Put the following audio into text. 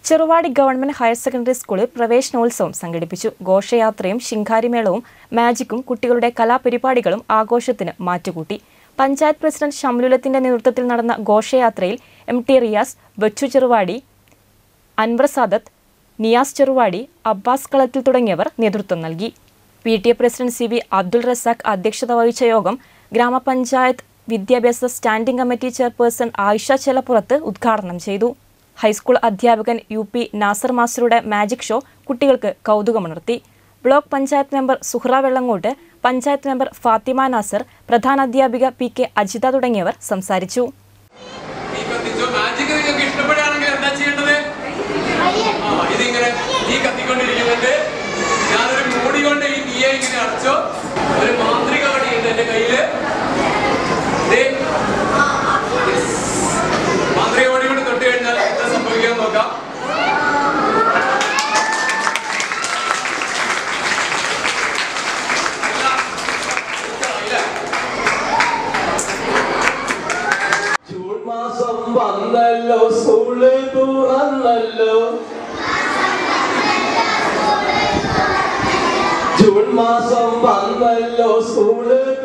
Cheruvadi government higher secondary സ്കൂളിൽ പ്രവേശനോത്സവം സംഘടിപ്പിച്ചു ഘോഷയാത്രയും ശിങ്കാരിമേളവും മാജിക്കും കുട്ടികളുടെ കലാപരിപാടികളും ആഘോഷത്തിന് മാറ്റുകൂട്ടി പഞ്ചായത്ത് പ്രസിഡന്റ് ഷംലുലത്തിന്റെ നേതൃത്വത്തിൽ നടന്ന ഘോഷയാത്രയിൽ എം ടി റിയാസ് ബച്ചു ചെറുവാടി അൻവർ സാദത്ത് നിയാസ് ചെറുവാടി അബ്ബാസ് കളത്തിൽ തുടങ്ങിയവർ നേതൃത്വം നൽകി P T A president C V Abdul Razak അധ്യക്ഷത വഹിച്ച യോഗം ഗ്രാമപഞ്ചായത്ത് വിദ്യാഭ്യാസ standing committee chairperson Ayisha Chelappurath ഉദ്ഘാടനം ചെയ്തു ഹൈസ്കൂൾ അധ്യാപകൻ യു പി നാസർ മാസ്റ്ററുടെ മാജിക് ഷോ കുട്ടികൾക്ക് കൗതുകമുണർത്തി block panchayat member Suhra Vellangot panchayat member Fathima Nasar പ്രധാനാധ്യാപിക പി കെ അജിത തുടങ്ങിയവർ സംസാരിച്ചു ഈ കത്തിച്ചോ മാജിക് നിങ്ങൾക്ക് ഇഷ്ടപ്പെടുകയാണെങ്കിൽ എന്താ ചെയ്യേണ്ടത് ആ ഇതിങ്ങനെ തീ കത്തിക്കൊണ്ടിരിക്കുന്നുണ്ട് ഞാനൊരു മൂടി കൊണ്ട് ഈ തീയെ ഇങ്ങനെ അടച്ചോ ഒരു മാന്ത്രിക വടിയുണ്ട് എന്റെ കയ്യില് ദേ. Yes. മാന്ത്രിക വടി കൊണ്ട് തൊട്ട് കഴിഞ്ഞാൽ എന്താ സംഭവിക്കാൻ നോക്കാം ഇല്ല. ജൂൺ മാസം വന്നല്ലോ സ്കൂള് തുറന്നല്ലോ ജൂൺ മാസം വന്നല്ലോ സ്കൂള്